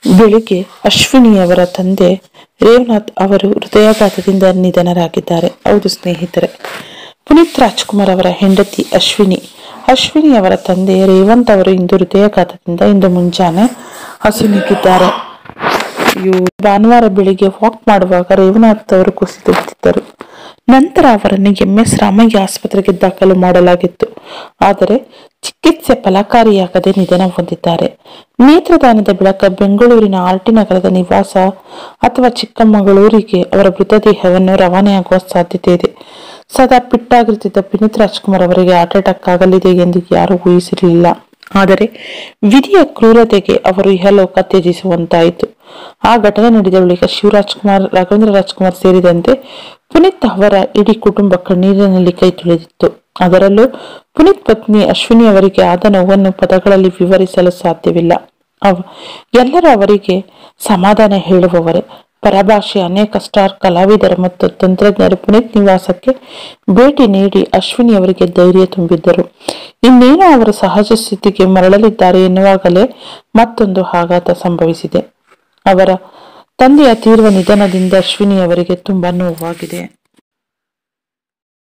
ಬೆಳಿಗ್ಗೆ ಅಶ್ವಿನಿಯವರ ತಂದೆ ರೇವನಾಥ್ ಅವರು ಹೃದಯಾಘಾತದಿಂದ ನಿಧನರಾಗಿದ್ದಾರೆ ಹೌದು ಸ್ನೇಹಿತರೆ ಪುನೀತ್ ರಾಜ್ಕುಮಾರ್ ಅವರ ಹೆಂಡತಿ ಅಶ್ವಿನಿ ಅಶ್ವಿನಿ ಅವರ ತಂದೆ ರೇವಂತ್ ಅವರು ಇಂದು ಹೃದಯಾಘಾತದಿಂದ ಇಂದು ಮುಂಜಾನೆ ಹಸುನೀಗಿದ್ದಾರೆ ಇವು ಭಾನುವಾರ ಬೆಳಿಗ್ಗೆ ವಾಕ್ ಮಾಡುವಾಗ ರೇವನಾಥ್ ಅವರು ಕುಸಿದು ಬಿದ್ದಿದ್ದರು ನಂತರ ಅವರನ್ನು ಎಂಎಸ್ ರಾಮಯ್ಯ ಆಸ್ಪತ್ರೆಗೆ ದಾಖಲು ಮಾಡಲಾಗಿತ್ತು ಆದರೆ ಚಿಕಿತ್ಸೆ ಫಲಕಾರಿಯಾಗದೆ ನಿಧನ ಹೊಂದಿದ್ದಾರೆ ನೇತ್ರದಾನದ ಬೆಳಕ ಬೆಂಗಳೂರಿನ ಆರ್ಟಿ ನಗರದ ನಿವಾಸ ಅಥವಾ ಚಿಕ್ಕಮಗಳೂರಿಗೆ ಅವರ ಮೃತದೇಹವನ್ನು ರವಾನೆಯಾಗುವ ಸಾಧ್ಯತೆ ಇದೆ ಸದಾ ಪಿಟ್ಟಾಗಿರುತ್ತಿದ್ದ ಪುನೀತ್ ರಾಜ್ಕುಮಾರ್ ಅವರಿಗೆ ಹಾರ್ಟ್ ಅಟ್ಯಾಕ್ ಆಗಲಿದೆ ಎಂದು ಯಾರೂ ಊಹಿಸಿರಲಿಲ್ಲ ಆದರೆ ವಿಧಿಯ ಕ್ರೂರತೆಗೆ ಅವರು ಇಹಲೋಕ ತ್ಯಜಿಸುವಂತಾಯಿತು ಆ ಘಟನೆ ನಡೆದ ಬಳಿಕ ಶಿವರಾಜ್ ಕುಮಾರ್ ರಾಘವೇಂದ್ರ ರಾಜ್ಕುಮಾರ್ ಸೇರಿದಂತೆ ಪುನೀತ್ ಅವರ ಇಡೀ ಕುಟುಂಬ ಕಣ್ಣೀರಿನಲ್ಲಿ ಕೈ ತೊಳೆದಿತ್ತು ಅದರಲ್ಲೂ ಪುನೀತ್ ಪತ್ನಿ ಅಶ್ವಿನಿ ಅವರಿಗೆ ಆದ ನೋವನ್ನು ಪದಗಳಲ್ಲಿ ವಿವರಿಸಲು ಸಾಧ್ಯವಿಲ್ಲ ಅವ ಎಲ್ಲರೂ ಅವರಿಗೆ ಸಮಾಧಾನ ಹೇಳುವವರೇ ಪರಭಾಷೆ ಅನೇಕ ಸ್ಟಾರ್ ಕಲಾವಿದರು ಮತ್ತು ತಂತ್ರಜ್ಞರು ಪುನೀತ್ ನಿವಾಸಕ್ಕೆ ಭೇಟಿ ನೀಡಿ ಅಶ್ವಿನಿ ಅವರಿಗೆ ಧೈರ್ಯ ತುಂಬಿದ್ದರು ಇನ್ನೇನು ಅವರ ಸಹಜ ಸ್ಥಿತಿಗೆ ಮರಳಲಿದ್ದಾರೆ ಎನ್ನುವಾಗಲೇ ಮತ್ತೊಂದು ಆಘಾತ ಸಂಭವಿಸಿದೆ ಅವರ ತಂದೆಯ ತೀವ್ರ ನಿಧನದಿಂದ ಅಶ್ವಿನಿ ಅವರಿಗೆ ತುಂಬಾ ನೋವಾಗಿದೆ